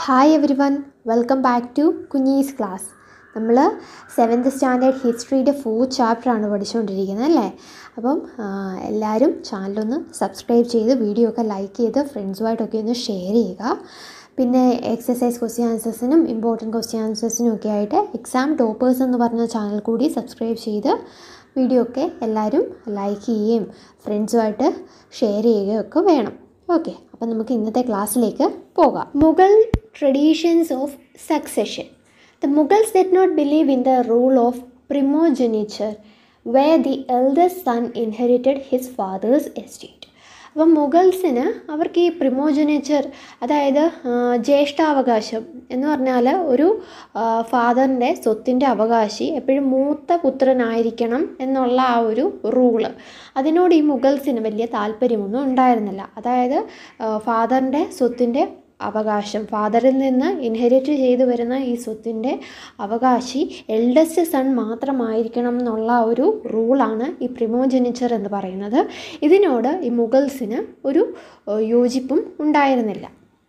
Hi every one welcome back to കുഞ്ഞീസ് class നമ്മൾ seventh standard ഹിസ്റ്ററിയുടെ ഫോർത്ത് ചാപ്റ്ററാണ് പഠിച്ചുകൊണ്ടിരിക്കുന്നത് അല്ലേ അപ്പം ആ, എല്ലാവരും ചാനലൊന്ന് സബ്സ്ക്രൈബ് ചെയ്ത് വീഡിയോ ഒക്കെ ലൈക്ക് ചെയ്ത് ഫ്രണ്ട്സുമായിട്ടൊക്കെ ഒന്ന് ഷെയർ ചെയ്യുക പിന്നെ എക്സസൈസ് ക്വസ്റ്റ്യൻ ആൻസേഴ്സിനും ഇമ്പോർട്ടൻറ്റ് ക്വസ്റ്റ്യൻ ആൻസേഴ്സിനും ഒക്കെ ആയിട്ട് എക്സാം ടോപ്പേഴ്സ് എന്ന് പറഞ്ഞ ചാനൽ കൂടി സബ്സ്ക്രൈബ് ചെയ്ത് വീഡിയോ ഒക്കെ എല്ലാവരും ലൈക്ക് ചെയ്യുകയും ഫ്രണ്ട്സുമായിട്ട് ഷെയർ ചെയ്യുകയും ഒക്കെ വേണം ഓക്കെ അപ്പം നമുക്ക് ഇന്നത്തെ ക്ലാസ്സിലേക്ക് പോകാം Mughal traditions of succession the Mughals did not believe in the rule of primogeniture where the eldest son inherited his father's estate അപ്പം മുഗൾസിന് അവർക്ക് ഈ പ്രിമോജനേച്ചർ അതായത് ആ, ജ്യേഷ്ഠാവകാശം എന്ന് പറഞ്ഞാൽ ഒരു ഫാദറിൻ്റെ സ്വത്തിൻ്റെ അവകാശി എപ്പോഴും മൂത്ത പുത്രനായിരിക്കണം എന്നുള്ള ആ ഒരു റൂള് അതിനോട് ഈ മുഗൾസിന് വലിയ താല്പര്യമൊന്നും ഉണ്ടായിരുന്നില്ല അതായത് ഫാദറിൻ്റെ സ്വത്തിൻ്റെ അവകാശം ഫാദറിൽ നിന്ന് ഇൻഹെറിറ്റ് ചെയ്തു വരുന്ന ഈ സ്വത്തിൻ്റെ അവകാശി എൽഡസ്റ്റ് സൺ മാത്രമായിരിക്കണം എന്നുള്ള ഒരു റൂളാണ് ഈ പ്രിമോജനിച്ചർ എന്ന് പറയുന്നത് ഇതിനോട് ഈ മുഗൾസിന് ഒരു ഏഹ്, യോജിപ്പും ഉണ്ടായിരുന്നില്ല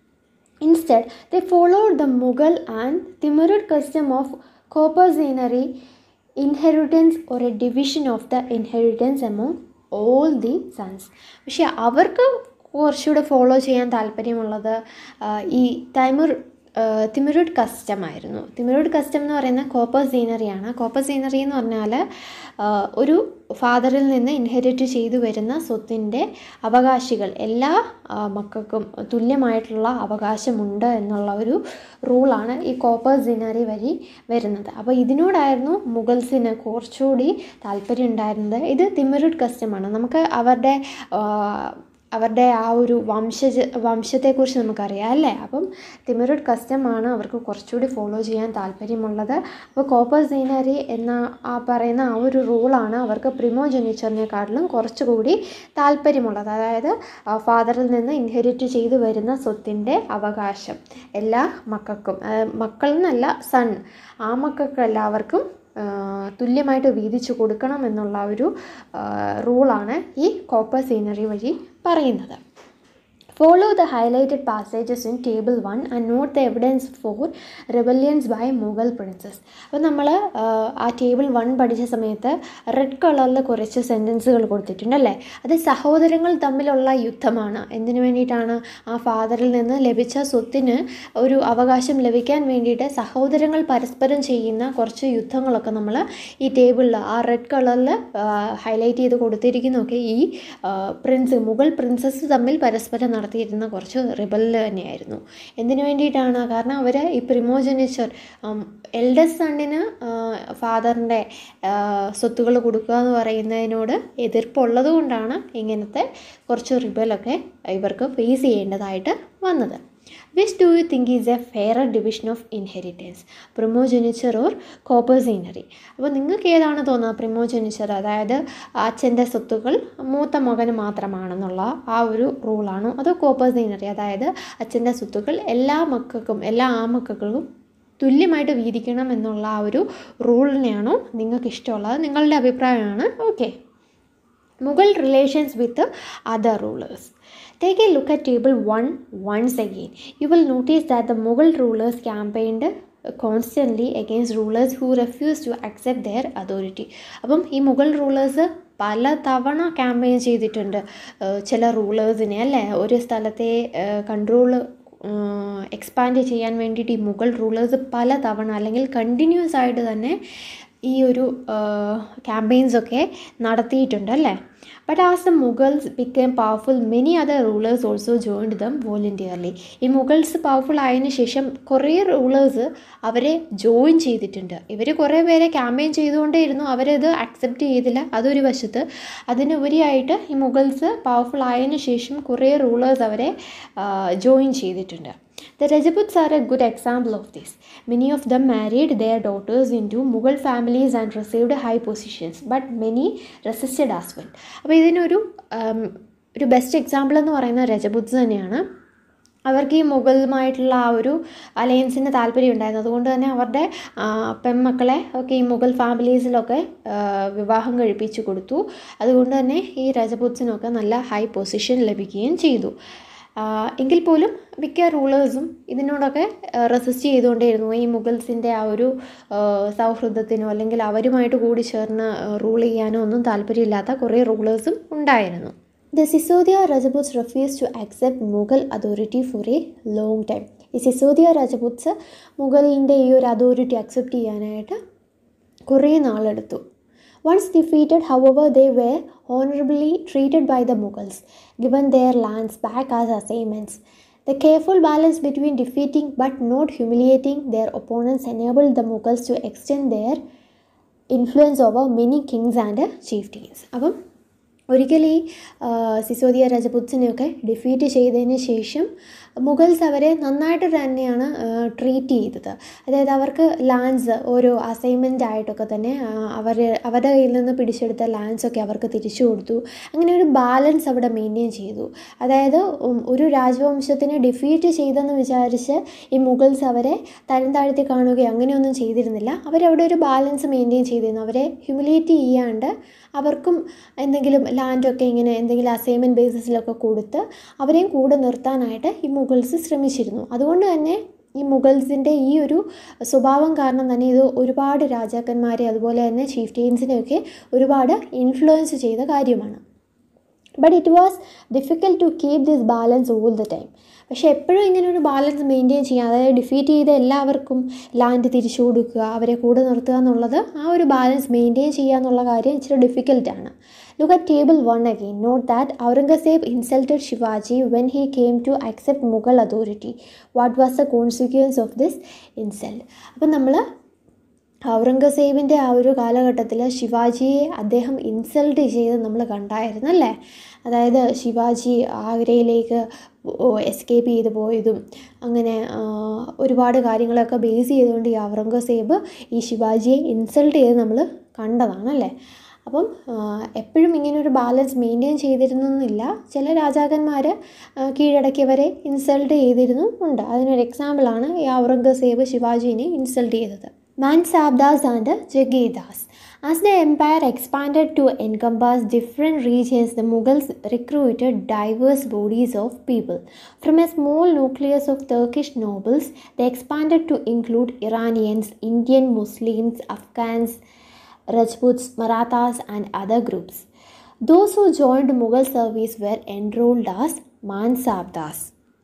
Instead, they followed the Mughal and Timurid custom of corpuscenary inheritance or a division of the inheritance among all the sons. പക്ഷേ അവർക്ക് കുറച്ചുകൂടെ ഫോളോ ചെയ്യാൻ താല്പര്യമുള്ളത് ആ, ഈ തൈമുർ തിമിറുഡ് കസ്റ്റം ആയിരുന്നു തിമിറുഡ് കസ്റ്റം എന്ന് പറയുന്ന കോപ്പർ സീനറിയാണ് കോപ്പർ സീനറി എന്ന് പറഞ്ഞാൽ ആ, ഒരു ഫാദറിൽ നിന്ന് ഇൻഹെറിറ്റ് ചെയ്തു വരുന്ന സ്വത്തിൻ്റെ അവകാശികൾ എല്ലാ ആ, മക്കൾക്കും തുല്യമായിട്ടുള്ള അവകാശമുണ്ട് എന്നുള്ള ഒരു റൂളാണ് ഈ കോപ്പർ സീനറി വഴി വരുന്നത് അപ്പോൾ ഇതിനോടായിരുന്നു മുഗൾസിന് കുറച്ചുകൂടി താല്പര്യം ഉണ്ടായിരുന്നത് ഇത് തിമിറുഡ് കസ്റ്റമാണ് നമുക്ക് അവരുടെ ആ, അവരുടെ ആ ഒരു വംശജ വംശത്തെക്കുറിച്ച് നമുക്കറിയാം അല്ലേ അപ്പം തിമിറുഡ് കസ്റ്റമാണ് അവർക്ക് കുറച്ചുകൂടി ഫോളോ ചെയ്യാൻ താല്പര്യമുള്ളത് അപ്പോൾ കോപ്പർ സീനറി എന്ന ആ പറയുന്ന ആ ഒരു റൂളാണ് അവർക്ക് പ്രിമോജനിച്ചറിനെക്കാട്ടിലും കുറച്ചുകൂടി താല്പര്യമുള്ളത് അതായത് ഫാദറിൽ നിന്ന് ഇൻഹെറിറ്റ് ചെയ്തു വരുന്ന സ്വത്തിൻ്റെ അവകാശം എല്ലാ മക്കൾക്കും ആ, മക്കൾ എന്നല്ല സൺ ആ മക്കൾക്ക് എല്ലാവർക്കും ആ, തുല്യമായിട്ട് വീതിച്ചു കൊടുക്കണം എന്നുള്ള ഒരു ആ, റൂളാണ് ഈ കോപ്പർ സീനറി വഴി പറയുന്നത് follow the highlighted passages in table one and note the evidence for rebellions by Mughal princes അപ്പോൾ നമ്മൾ ആ ടേബിൾ വൺ പഠിച്ച സമയത്ത് റെഡ് കളറിൽ കുറച്ച് സെൻറ്റൻസുകൾ കൊടുത്തിട്ടുണ്ട് അല്ലേ അത് സഹോദരങ്ങൾ തമ്മിലുള്ള യുദ്ധമാണ് എന്തിനു വേണ്ടിയിട്ടാണ് ആ ഫാദറിൽ നിന്ന് ലഭിച്ച സ്വത്തിന് ഒരു അവകാശം ലഭിക്കാൻ വേണ്ടിയിട്ട് സഹോദരങ്ങൾ പരസ്പരം ചെയ്യുന്ന കുറച്ച് യുദ്ധങ്ങളൊക്കെ നമ്മൾ ഈ ടേബിളിൽ ആ റെഡ് കളറിൽ ഹൈലൈറ്റ് ചെയ്ത് കൊടുത്തിരിക്കുന്നതൊക്കെ ഈ ആ, പ്രിൻസ് മുഗൾ പ്രിൻസസ് തമ്മിൽ പരസ്പരം നടത്തിയിരുന്ന കുറച്ച് റിബൽ തന്നെയായിരുന്നു എന്തിനു വേണ്ടിയിട്ടാണ് കാരണം അവർ ഈ പ്രിമോജനിച്ചർ എൽഡസ്റ്റ് സണ്ണിന് ഫാദറിൻ്റെ സ്വത്തുകൾ കൊടുക്കുക എന്ന് പറയുന്നതിനോട് എതിർപ്പുള്ളത് കൊണ്ടാണ് ഇങ്ങനത്തെ കുറച്ച് റിബലൊക്കെ ഇവർക്ക് ഫേസ് ചെയ്യേണ്ടതായിട്ട് വന്നത് which do you think is a fairer division of inheritance primogeniture or coparcenary അപ്പോൾ നിങ്ങൾക്ക് ഏതാണ് തോന്നുന്നത് പ്രിമോജനിച്ചർ അതായത് അച്ഛൻ്റെ സ്വത്തുകൾ മൂത്ത മകന് മാത്രമാണെന്നുള്ള ആ ഒരു റൂളാണോ അതോ കോപ്പേഴ്സീനറി അതായത് അച്ഛൻ്റെ സ്വത്തുക്കൾ എല്ലാ മക്കൾക്കും എല്ലാ ആമക്കൾക്കും തുല്യമായിട്ട് വീതിക്കണം എന്നുള്ള ആ ഒരു റൂളിനെയാണോ നിങ്ങൾക്ക് ഇഷ്ടമുള്ളത് നിങ്ങളുടെ അഭിപ്രായമാണ് okay Mughal relations with the other rulers. Take a look at table 1 once again. You will notice that the Mughal rulers campaigned constantly against rulers who refused to accept their authority. അപ്പം ഈ Mughal rulers പല തവണ campaign ചെയ്തിട്ടുണ്ട് ഏഹ് ചില റൂളേഴ്സിനെ അല്ലേ ഒരു സ്ഥലത്തെ control expand ചെയ്യാൻ വേണ്ടിയിട്ട് ഈ മുഗൾ റൂളേഴ്സ് പല തവണ അല്ലെങ്കിൽ കണ്ടിന്യൂസ് ആയിട്ട് തന്നെ ഈ ഒരു ക്യാമ്പയിൻസൊക്കെ നടത്തിയിട്ടുണ്ട് അല്ലേ but as the Mughals become powerful many other rulers also joined them voluntarily ഈ മുഗൾസ് പവർഫുൾ ആയതിനു ശേഷം കുറേ റൂളേഴ്സ് അവരെ ജോയിൻ ചെയ്തിട്ടുണ്ട് ഇവർ കുറേ പേരെ ക്യാമ്പയിൻ ചെയ്തുകൊണ്ടേയിരുന്നു അവരത് അക്സെപ്റ്റ് ചെയ്തില്ല അതൊരു വശത്ത് അതിനുപരിയായിട്ട് ഈ മുഗൾസ് പവർഫുൾ ആയതിനു ശേഷം കുറേ റൂളേഴ്സ് അവരെ ജോയിൻ ചെയ്തിട്ടുണ്ട് The Rajputs are a good example of this. Many of them married their daughters into Mughal families and received high positions, but many resisted as well. അപ്പോൾ ഇതിനൊരു ഉം, ഒരു ബെസ്റ്റ് എക്സാമ്പിൾ എന്ന് പറയുന്ന രജപുത്സ് തന്നെയാണ് അവർക്ക് ഈ മുഗളുമായിട്ടുള്ള ആ ഒരു അലയൻസിന് താല്പര്യം ഉണ്ടായിരുന്നു അതുകൊണ്ട് തന്നെ അവരുടെ ആ, പെൺമക്കളെ ഒക്കെ ഈ മുഗൾ ഫാമിലീസിലൊക്കെ ആ, വിവാഹം കഴിപ്പിച്ചു കൊടുത്തു അതുകൊണ്ട് തന്നെ ഈ രജപുത്സിനൊക്കെ നല്ല ഹൈ പൊസിഷൻ ലഭിക്കുകയും ചെയ്തു എങ്കിൽ പോലും മിക്ക റൂളേഴ്സും ഇതിനോടൊക്കെ റെസിസ്റ്റ് ചെയ്തുകൊണ്ടേയിരുന്നു ഈ മുഗൾസിൻ്റെ ആ ഒരു സൗഹൃദത്തിനോ അല്ലെങ്കിൽ അവരുമായിട്ട് കൂടി ചേർന്ന് റൂൾ ചെയ്യാനോ ഒന്നും താല്പര്യമില്ലാത്ത കുറേ റൂളേഴ്സും ഉണ്ടായിരുന്നു the Sisodiya Rajputs refuse to accept Mughal authority for a long time ഈ സിസോദിയ രജപുത്സ് മുഗളിൻ്റെ ഈ ഒരു അതോറിറ്റി അക്സെപ്റ്റ് ചെയ്യാനായിട്ട് കുറേ നാളെടുത്തു Once defeated, however, they were honorably treated by the Mughals, given their lands back as assignments. The careful balance between defeating but not humiliating their opponents enabled the Mughals to extend their influence over many kings and chieftains. അപ്പം ഒരിക്കൽ ഈ Sisodia രജപുത്സിനെയൊക്കെ defeat ചെയ്തതിന് ശേഷം Mughals അവരെ നന്നായിട്ട് തന്നെയാണ് treat ചെയ്തത് അതായത് അവർക്ക് ലാൻഡ്സ് ഓരോ അസൈൻമെൻ്റ് ആയിട്ടൊക്കെ തന്നെ അവർ അവരുടെ കയ്യിൽ നിന്ന് പിടിച്ചെടുത്ത ലാൻഡ്സൊക്കെ അവർക്ക് തിരിച്ചു കൊടുത്തു അങ്ങനെ ഒരു ബാലൻസ് അവിടെ മെയിൻറ്റെയിൻ ചെയ്തു അതായത് ഒരു രാജവംശത്തിനെ ഡിഫീറ്റ് ചെയ്തെന്ന് വിചാരിച്ച് ഈ മുഗൾസ് അവരെ തരം താഴ്ത്തി കാണുകയോ അങ്ങനെയൊന്നും ചെയ്തിരുന്നില്ല അവരവിടെ ഒരു ബാലൻസ് മെയിൻറ്റെയിൻ ചെയ്തിരുന്നു അവരെ ഹ്യൂമിലിയേറ്റ് ചെയ്യാണ്ട് അവർക്കും എന്തെങ്കിലും ലാൻഡൊക്കെ ഇങ്ങനെ എന്തെങ്കിലും അസൈൻമെൻറ്റ് ബേസിസിലൊക്കെ കൊടുത്ത് അവരെയും കൂടെ നിർത്താനായിട്ട് ഈ മുഗൾസ് ശ്രമിച്ചിരുന്നു അതുകൊണ്ട് തന്നെ ഈ മുഗൾസിൻ്റെ ഈ ഒരു സ്വഭാവം കാരണം തന്നെ ഇത് ഒരുപാട് രാജാക്കന്മാരെ അതുപോലെ തന്നെ ചീഫ് ടീംസിനെയൊക്കെ ഒരുപാട് ഇൻഫ്ലുവൻസ് ചെയ്ത കാര്യമാണ് but it was difficult to keep this balance all the time പക്ഷേ എപ്പോഴും ഇങ്ങനെ ഒരു ബാലൻസ് മെയിൻറ്റെയിൻ ചെയ്യുക അതായത് ഡിഫീറ്റ് ചെയ്ത എല്ലാവർക്കും ലാൻഡ് തിരിച്ചു കൊടുക്കുക അവരെ കൂടെ നിർത്തുക എന്നുള്ളത് ആ ഒരു ബാലൻസ് മെയിൻറ്റെയിൻ ചെയ്യുക എന്നുള്ള കാര്യം ഇച്ചിരി ഡിഫിക്കൽട്ടാണ് Look at table 1 again. Note that Aurangzeb insulted Shivaji when he came to accept Mughal authority. What was the consequence of this insult? അപ്പം നമ്മൾ ഔറംഗസേബിൻ്റെ ആ ഒരു കാലഘട്ടത്തിൽ ശിവാജിയെ അദ്ദേഹം ഇൻസൾട്ട് ചെയ്ത് നമ്മൾ കണ്ടായിരുന്നു അല്ലേ അതായത് ശിവാജി ആഗ്രയിലേക്ക് എസ്കേപ്പ് ചെയ്ത് പോയതും അങ്ങനെ ഒരുപാട് കാര്യങ്ങളൊക്കെ ബേസ് ചെയ്തുകൊണ്ട് ഈ ഔറംഗസേബ് ഈ ശിവാജിയെ ഇൻസൾട്ട് ചെയ്ത് നമ്മൾ കണ്ടതാണ് അല്ലേ അപ്പം എപ്പോഴും ഇങ്ങനെ ഒരു ബാലൻസ് മെയിൻറ്റെയിൻ ചെയ്തിരുന്നില്ല ചില രാജാക്കന്മാർ കീഴടക്കിയവരെ ഇൻസൾട്ട് ചെയ്തിരുന്നു ഉണ്ട് അതിനൊരു എക്സാമ്പിളാണ് ഈ ഔറംഗസേബ് ശിവാജീനെ ഇൻസൾട്ട് ചെയ്തത് mansabdars and jagirdars As the empire expanded to encompass different regions, the Mughals recruited diverse bodies of people. From a small nucleus of Turkish nobles, they expanded to include Iranians, Indian Muslims, Afghans, Rajputs, Marathas, and other groups. Those who joined Mughal service were enrolled as Mansabdas.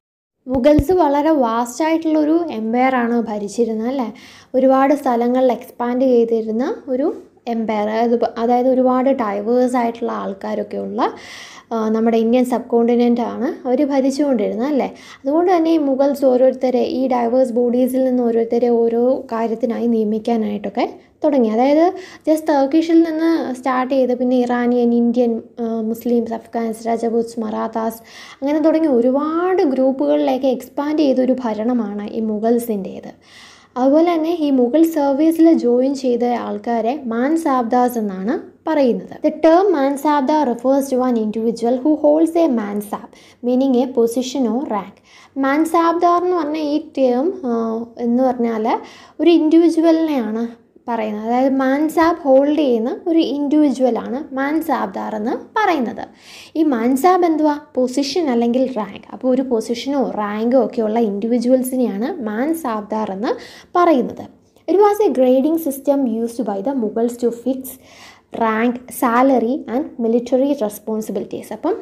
Mughals വളരെ vast ആയിട്ടുള്ളൊരു എംപയറാണ് ഭരിച്ചിരുന്നത് അല്ലേ ഒരുപാട് സ്ഥലങ്ങളിൽ expand ചെയ്തിരുന്ന ഒരു Empire അതായത് അതായത് ഒരുപാട് ഡൈവേഴ്സ് ആയിട്ടുള്ള ആൾക്കാരൊക്കെ ഉള്ള നമ്മുടെ ഇന്ത്യൻ സബ് കോണ്ടിനെൻ്റ് ആണ് അവർ ഭരിച്ചുകൊണ്ടിരുന്നത് അല്ലേ അതുകൊണ്ട് തന്നെ ഈ മുഗൾസ് ഓരോരുത്തരെ ഈ ഡൈവേഴ്സ് ബോഡീസിൽ നിന്ന് ഓരോരുത്തരെ ഓരോ കാര്യത്തിനായി നിയമിക്കാനായിട്ടൊക്കെ തുടങ്ങി അതായത് ജസ്റ്റ് ടർക്കിഷിൽ നിന്ന് സ്റ്റാർട്ട് ചെയ്ത് പിന്നെ Iranian Indian Muslims Afghans Rajputs Marathas അങ്ങനെ തുടങ്ങി ഒരുപാട് ഗ്രൂപ്പുകളിലേക്ക് എക്സ്പാൻഡ് ചെയ്തൊരു ഭരണമാണ് ഈ മുഗൾസിൻ്റേത് അതുപോലെ തന്നെ ഈ മുഗൾ സർവീസിൽ ജോയിൻ ചെയ്ത ആൾക്കാരെ മാൻസാബ്ദാസ് എന്നാണ് പറയുന്നത് the term mansabdar refers to one individual who holds a mansab meaning a position or rank mansabdar എന്ന് പറഞ്ഞ ഈ ടേം എന്ന് പറഞ്ഞാൽ ഒരു ഇൻഡിവിജ്വലിനെയാണ് പറയുന്നത് അതായത് മാൻസാബ് ഹോൾഡ് ചെയ്യുന്ന ഒരു ഇൻഡിവിജ്വലാണ് മാൻസാബ്ദാർ എന്ന് പറയുന്നത് ഈ മാൻസാബ് എന്തുവാ പൊസിഷൻ അല്ലെങ്കിൽ റാങ്ക് അപ്പോൾ ഒരു പൊസിഷനോ റാങ്കോ ഒക്കെയുള്ള ഇൻഡിവിജ്വൽസിനെയാണ് മാൻസാബ്ദാർ എന്ന് പറയുന്നത് it was a grading system used by the Mughals to fix rank salary and military responsibilities അപ്പം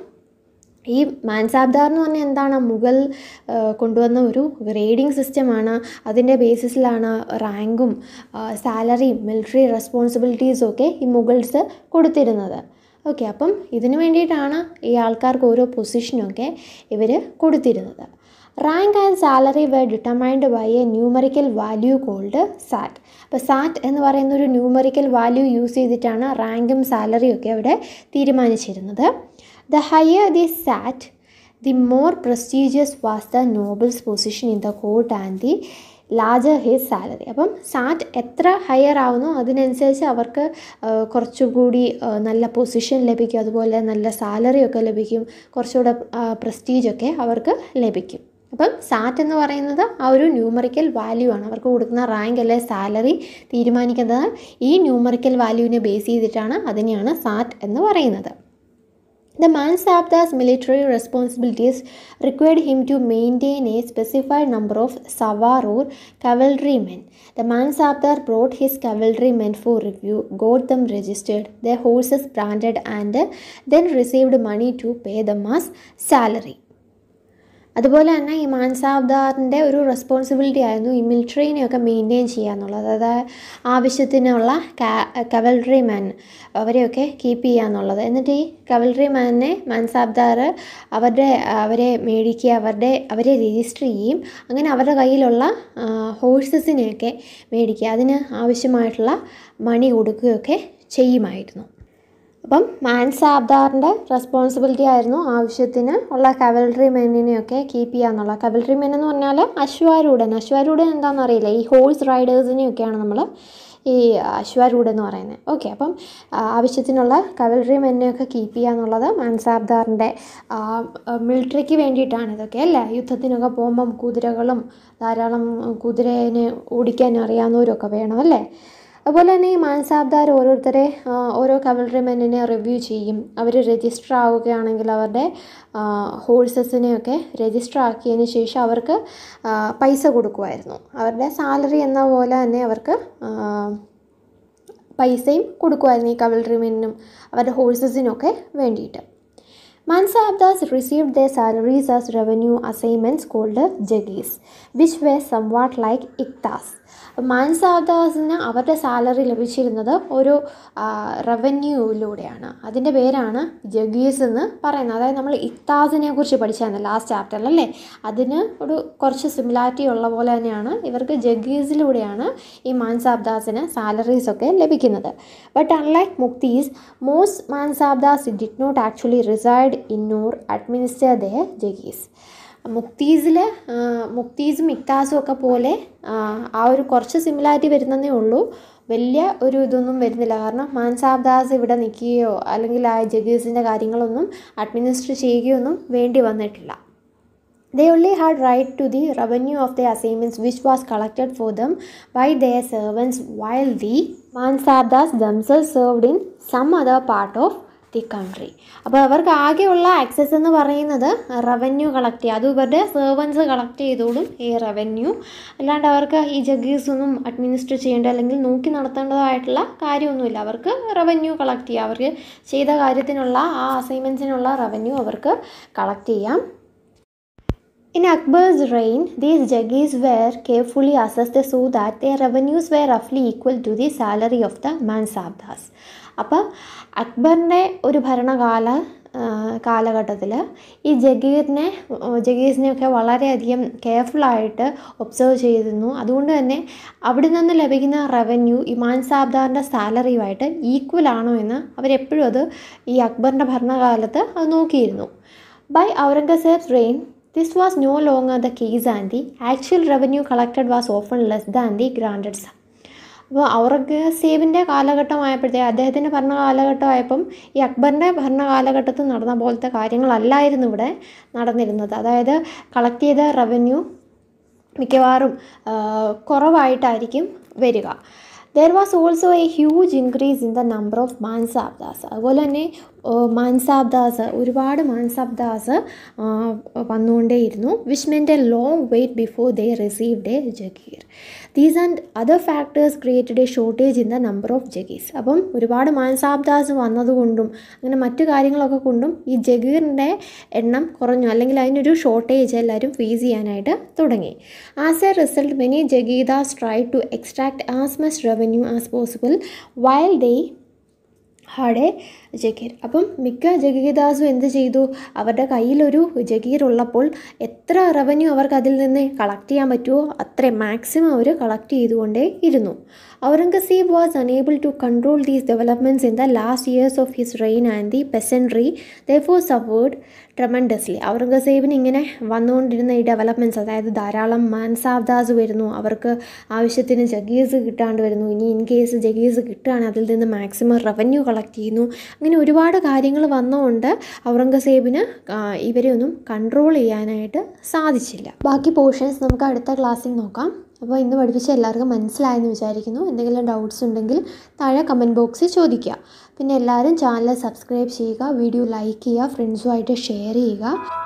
ഈ മാൻസാബ്ദാർ എന്ന് പറഞ്ഞാൽ എന്താണ് മുഗൾ കൊണ്ടുവന്ന ഒരു ഗ്രേഡിംഗ് സിസ്റ്റമാണ് അതിൻ്റെ ബേസിസിലാണ് റാങ്കും സാലറിയും മിലിറ്ററി റെസ്പോൺസിബിലിറ്റീസും ഒക്കെ ഈ മുഗൾസ് കൊടുത്തിരുന്നത് ഓക്കെ അപ്പം ഇതിനു വേണ്ടിയിട്ടാണ് ഈ ആൾക്കാർക്ക് ഓരോ പൊസിഷനൊക്കെ ഇവർ കൊടുത്തിരുന്നത് rank and salary were determined by a numerical value called zat അപ്പോൾ സാറ്റ് എന്ന് പറയുന്ന ഒരു ന്യൂമറിക്കൽ വാല്യൂ യൂസ് ചെയ്തിട്ടാണ് റാങ്കും സാലറിയും ഒക്കെ അവിടെ തീരുമാനിച്ചിരുന്നത് the higher the zat the more prestigious was the noble's position in the court and the larger his salary അപ്പം സാറ്റ് എത്ര ഹയർ ആവുന്നോ അതിനനുസരിച്ച് അവർക്ക് കുറച്ചുകൂടി നല്ല പൊസിഷൻ ലഭിക്കും അതുപോലെ നല്ല സാലറി ഒക്കെ ലഭിക്കും കുറച്ചുകൂടെ പ്രസ്റ്റീജൊക്കെ അവർക്ക് ലഭിക്കും അപ്പം സാറ്റ് എന്ന് പറയുന്നത് ആ ഒരു ന്യൂമറിക്കൽ വാല്യൂ ആണ് അവർക്ക് കൊടുക്കുന്ന റാങ്ക് അല്ലെ സാലറി തീരുമാനിക്കുന്നത് ഈ ന്യൂമറിക്കൽ വാല്യൂവിനെ ബേസ് ചെയ്തിട്ടാണ് അതിനെയാണ് സാറ്റ് എന്ന് പറയുന്നത് The Mansabda's military responsibilities required him to maintain a specified number of savar or cavalrymen. The Mansabdar brought his cavalrymen for review, got them registered, their horses branded, and then received money to pay them as salary. അതുപോലെ തന്നെ ഈ മാൻസാബ്ദാറിൻ്റെ ഒരു responsibility ആയിരുന്നു ഈ മിലിറ്ററീനെയൊക്കെ maintain ചെയ്യുക എന്നുള്ളത് അതായത് ആവശ്യത്തിനുള്ള കവൽറി മാൻ അവരെയൊക്കെ കീപ്പ് ചെയ്യുക എന്നുള്ളത് എന്നിട്ട് ഈ കവൽറി മാനിനെ മാൻസാബ്ദാർ അവരുടെ അവരെ മേടിക്കുക അവരുടെ അവരെ രജിസ്റ്റർ ചെയ്യും അങ്ങനെ അവരുടെ കയ്യിലുള്ള ഹോഴ്സസിനെയൊക്കെ മേടിക്കുക അതിന് ആവശ്യമായിട്ടുള്ള മണി കൊടുക്കുകയൊക്കെ ചെയ്യുമായിരുന്നു അപ്പം മാൻസാബ്ദാറിൻ്റെ റെസ്പോൺസിബിലിറ്റി ആയിരുന്നു ആവശ്യത്തിന് ഉള്ള കവൽറി മെന്നിനെയൊക്കെ കീപ്പ് ചെയ്യുക എന്നുള്ള കവൽറി മെൻ എന്ന് പറഞ്ഞാൽ അശ്വാരൂഢൻ അശ്വാരൂഢൻ എന്താണെന്ന് അറിയില്ല ഈ ഹോഴ്സ് റൈഡേഴ്സിനെയൊക്കെയാണ് നമ്മൾ ഈ അശ്വാരൂഢൻ എന്ന് പറയുന്നത് ഓക്കെ അപ്പം ആവശ്യത്തിനുള്ള കവൽറി മെന്നിനെയൊക്കെ കീപ്പ് ചെയ്യുക എന്നുള്ളത് മാൻസാബ്ദാറിൻ്റെ മിലിറ്ററിക്ക് വേണ്ടിയിട്ടാണ് ഇതൊക്കെ അല്ലേ യുദ്ധത്തിനൊക്കെ പോകുമ്പം കുതിരകളും ധാരാളം കുതിരേനെ ഓടിക്കാൻ അറിയാവുന്നവരൊക്കെ വേണം അല്ലേ അതുപോലെ തന്നെ ഈ മാൻസാബ്ദാർ ഓരോരുത്തരെ ഓരോ കവൽറി മെന്നിനെ റിവ്യൂ ചെയ്യും അവർ രജിസ്റ്റർ ആവുകയാണെങ്കിൽ അവരുടെ ഹോഴ്സസിനെയൊക്കെ രജിസ്റ്റർ ആക്കിയതിന് ശേഷം അവർക്ക് പൈസ കൊടുക്കുമായിരുന്നു അവരുടെ സാലറി എന്ന പോലെ തന്നെ അവർക്ക് പൈസയും കൊടുക്കുമായിരുന്നു ഈ കവൽറി മെന്നിനും അവരുടെ ഹോഴ്സസിനൊക്കെ വേണ്ടിയിട്ട് Mansabdas received their salaries as revenue assignments called jagis, which were somewhat like iktas. മാൻസാബ്ദാസിന് അവരുടെ സാലറി ലഭിച്ചിരുന്നത് ഒരു റവന്യൂയിലൂടെയാണ് അതിൻ്റെ പേരാണ് ജഗീസ് എന്ന് പറയുന്നത് അതായത് നമ്മൾ ഇക്താസിനെ കുറിച്ച് പഠിച്ചായിരുന്നു ലാസ്റ്റ് ചാപ്റ്ററിൽ അല്ലേ അതിന് ഒരു കുറച്ച് സിമിലാരിറ്റി ഉള്ള പോലെ തന്നെയാണ് ഇവർക്ക് ജഗീസിലൂടെയാണ് ഈ മാൻസാബ്ദാസിന് സാലറീസ് ഒക്കെ ലഭിക്കുന്നത് but unlike muqtis most mansabdars did not actually reside in or administer the jagirs മുക്തീസിൽ മുക്തീസും ഇക്താസും ഒക്കെ പോലെ ആ ഒരു കുറച്ച് സിമിലാരിറ്റി വരുന്നതേ ഉള്ളൂ വലിയ ഒരു ഇതൊന്നും വരുന്നില്ല കാരണം മാൻസാബ്ദാസ് ഇവിടെ നിൽക്കുകയോ അല്ലെങ്കിൽ ആ ജഗീസിൻ്റെ കാര്യങ്ങളൊന്നും അഡ്മിനിസ്റ്റർ ചെയ്യുകയൊന്നും വേണ്ടി വന്നിട്ടില്ല They only had right to the revenue of their assignments which was collected for them by their servants while the Mansabdas themselves served in some other part of the country അപ്പോൾ അവർക്ക് ആകെയുള്ള access എന്ന് പറയുന്നത് revenue collect ചെയ്യുക അതും ഇവരുടെ servants collect ചെയ്തോളും ഈ റവന്യൂ അല്ലാണ്ട് അവർക്ക് ഈ ജഗീസ് ഒന്നും അഡ്മിനിസ്റ്റർ ചെയ്യേണ്ട അല്ലെങ്കിൽ നോക്കി നടത്തേണ്ടതായിട്ടുള്ള കാര്യമൊന്നുമില്ല അവർക്ക് റവന്യൂ കളക്ട് ചെയ്യുക അവർക്ക് ചെയ്ത കാര്യത്തിനുള്ള ആ അസൈൻമെൻറ്റ്സിനുള്ള റവന്യൂ അവർക്ക് കളക്ട് ചെയ്യാം In Akbar's reign, these jagis were carefully assessed so that their revenues were roughly equal to the salary of the mansabdas. അപ്പോൾ അക്ബറിൻ്റെ ഒരു ഭരണകാല കാലഘട്ടത്തിൽ ഈ ജഗീറിനെ ജഗീസിനെയൊക്കെ വളരെയധികം കെയർഫുള്ളായിട്ട് ഒബ്സർവ് ചെയ്തിരുന്നു അതുകൊണ്ട് തന്നെ അവിടെ നിന്ന് ലഭിക്കുന്ന റവന്യൂ ഈ മാൻസാബ്ദാറിൻ്റെ സാലറിയുമായിട്ട് ഈക്വൽ ആണോ എന്ന് അവരെപ്പോഴും അത് ഈ അക്ബറിൻ്റെ ഭരണകാലത്ത് അത് നോക്കിയിരുന്നു by Aurangzeb's reign this was no longer the case and the actual revenue collected was often less than the granted sum അപ്പോൾ ഔറംഗസേബിൻ്റെ കാലഘട്ടമായപ്പോഴത്തേക്ക് അദ്ദേഹത്തിൻ്റെ ഭരണ കാലഘട്ടമായപ്പം ഈ അക്ബറിൻ്റെ ഭരണ കാലഘട്ടത്തിൽ നടന്ന പോലത്തെ കാര്യങ്ങളല്ലായിരുന്നു ഇവിടെ നടന്നിരുന്നത് അതായത് കളക്ട് ചെയ്ത റവന്യൂ മിക്കവാറും കുറവായിട്ടായിരിക്കും വരിക there was also a huge increase in the number of mansabdars അതുപോലെ തന്നെ മാൻസാബ്ദാസ് ഒരുപാട് മാൻസാബ്ദാസ് വന്നുകൊണ്ടേയിരുന്നു which meant a long wait before they received a jagir these and other factors created a shortage in the number of jagirs അപ്പം ഒരുപാട് മാൻസാബ്ദാസ് വന്നതുകൊണ്ടും അങ്ങനെ മറ്റു കാര്യങ്ങളൊക്കെ കൊണ്ടും ഈ ജഗീറിൻ്റെ എണ്ണം കുറഞ്ഞു അല്ലെങ്കിൽ അതിനൊരു ഷോർട്ടേജ് എല്ലാവരും ഫേസ് ചെയ്യാനായിട്ട് തുടങ്ങി as a result many jagirdars try to extract as much revenue as possible while they had a jagir അപ്പം മിക്ക ജഗീദാസും എന്ത് ചെയ്തു അവരുടെ കയ്യിലൊരു ജഗീർ ഉള്ളപ്പോൾ എത്ര റവന്യൂ അവർക്ക് അതിൽ നിന്ന് കളക്ട് ചെയ്യാൻ പറ്റുമോ അത്ര മാക്സിമം അവർ കളക്ട് ചെയ്തുകൊണ്ടേ ഇരുന്നു Aurangzeb was unable to control these developments in the last years of his reign and the peasantry therefore suffered tremendously ഔറംഗസേബിന് ഇങ്ങനെ വന്നുകൊണ്ടിരുന്ന ഈ ഡെവലപ്മെൻറ്റ്സ് അതായത് ധാരാളം മാൻസാബ്ദാസ് വരുന്നു അവർക്ക് ആവശ്യത്തിന് ജഗീസ് കിട്ടാണ്ട് വരുന്നു ഇനി ഇൻ കേസ് ജഗീസ് കിട്ടുകയാണെങ്കിൽ അതിൽ നിന്ന് മാക്സിമം റവന്യൂ കളക്ട് ചെയ്യുന്നു അങ്ങനെ ഒരുപാട് കാര്യങ്ങൾ വന്നതുകൊണ്ട് ഔറംഗസേബിന് ഇവരെ ഒന്നും കൺട്രോൾ ചെയ്യാനായിട്ട് സാധിച്ചില്ല ബാക്കി പോർഷൻസ് നമുക്ക് അടുത്ത ക്ലാസ്സിൽ നോക്കാം അപ്പോൾ ഇന്ന് പഠിപ്പിച്ച എല്ലാവർക്കും മനസ്സിലായെന്ന് വിചാരിക്കുന്നു എന്തെങ്കിലും ഡൗട്ട്സ് ഉണ്ടെങ്കിൽ താഴെ കമൻറ്റ് ബോക്സിൽ ചോദിക്കുക പിന്നെ എല്ലാവരും ചാനൽ സബ്സ്ക്രൈബ് ചെയ്യുക വീഡിയോ ലൈക്ക് ചെയ്യുക ഫ്രണ്ട്സുമായിട്ട് ഷെയർ ചെയ്യുക